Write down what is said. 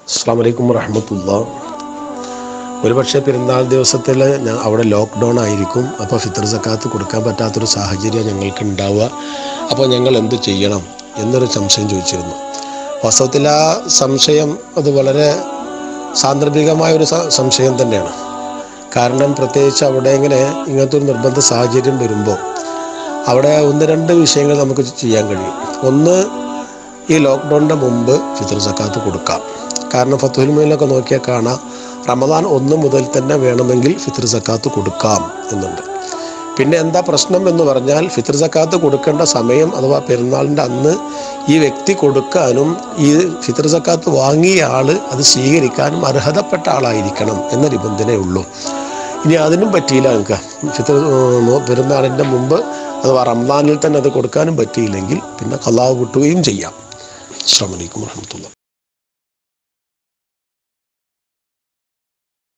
അസ്സാം വലൈക്കും വറഹമത്തുള്ള ഒരുപക്ഷെ പെരുന്നാൾ ദിവസത്തിൽ ഞാൻ അവിടെ ലോക്ക്ഡൗൺ ആയിരിക്കും അപ്പോൾ ഫിത്തർ സക്കാത്ത് കൊടുക്കാൻ പറ്റാത്തൊരു സാഹചര്യം ഞങ്ങൾക്ക് ഉണ്ടാവുക അപ്പോൾ ഞങ്ങൾ എന്ത് ചെയ്യണം എന്നൊരു സംശയം ചോദിച്ചിരുന്നു വാസ്തവത്തിൽ ആ സംശയം അത് വളരെ സാന്ദർഭികമായ ഒരു സ- സംശയം തന്നെയാണ് കാരണം പ്രത്യേകിച്ച് അവിടെ ഇങ്ങനെ ഇങ്ങനത്തെ ഒരു നിർബന്ധ സാഹചര്യം വരുമ്പോൾ അവിടെ ഒന്ന് രണ്ട് വിഷയങ്ങൾ നമുക്ക് ചെയ്യാൻ കഴിയും ഒന്ന് ഈ ലോക്ക്ഡൗണിൻ്റെ മുമ്പ് ഫിത്തർ സക്കാത്ത് കൊടുക്കാം കാരണം ഫത്തുൽ മീനിലൊക്കെ നോക്കിയാൽ കാണാം റമദാൻ ഒന്ന് മുതൽ തന്നെ വേണമെങ്കിൽ ഫിത്തർ സക്കാത്ത് കൊടുക്കാം എന്നുണ്ട് പിന്നെ എന്താ പ്രശ്നം എന്ന് പറഞ്ഞാൽ ഫിത്തർ സക്കാത്ത് കൊടുക്കേണ്ട സമയം അഥവാ പെരുന്നാളിൻ്റെ അന്ന് ഈ വ്യക്തി കൊടുക്കാനും ഈ ഫിത്തർ സക്കാത്ത് വാങ്ങിയ ആൾ അത് സ്വീകരിക്കാനും അർഹതപ്പെട്ട ആളായിരിക്കണം എന്ന നിബന്ധനയുള്ളൂ ഇനി അതിനും പറ്റിയില്ല നിങ്ങൾക്ക് ഫിത്തർ പെരുന്നാളിൻ്റെ മുമ്പ് അഥവാ റംസാനിൽ തന്നെ അത് കൊടുക്കാനും പറ്റിയില്ലെങ്കിൽ പിന്നെ കലാവ് കിട്ടുകയും ചെയ്യാം അസ്സാം വലൈക്കും വാഹമത്തുള്ള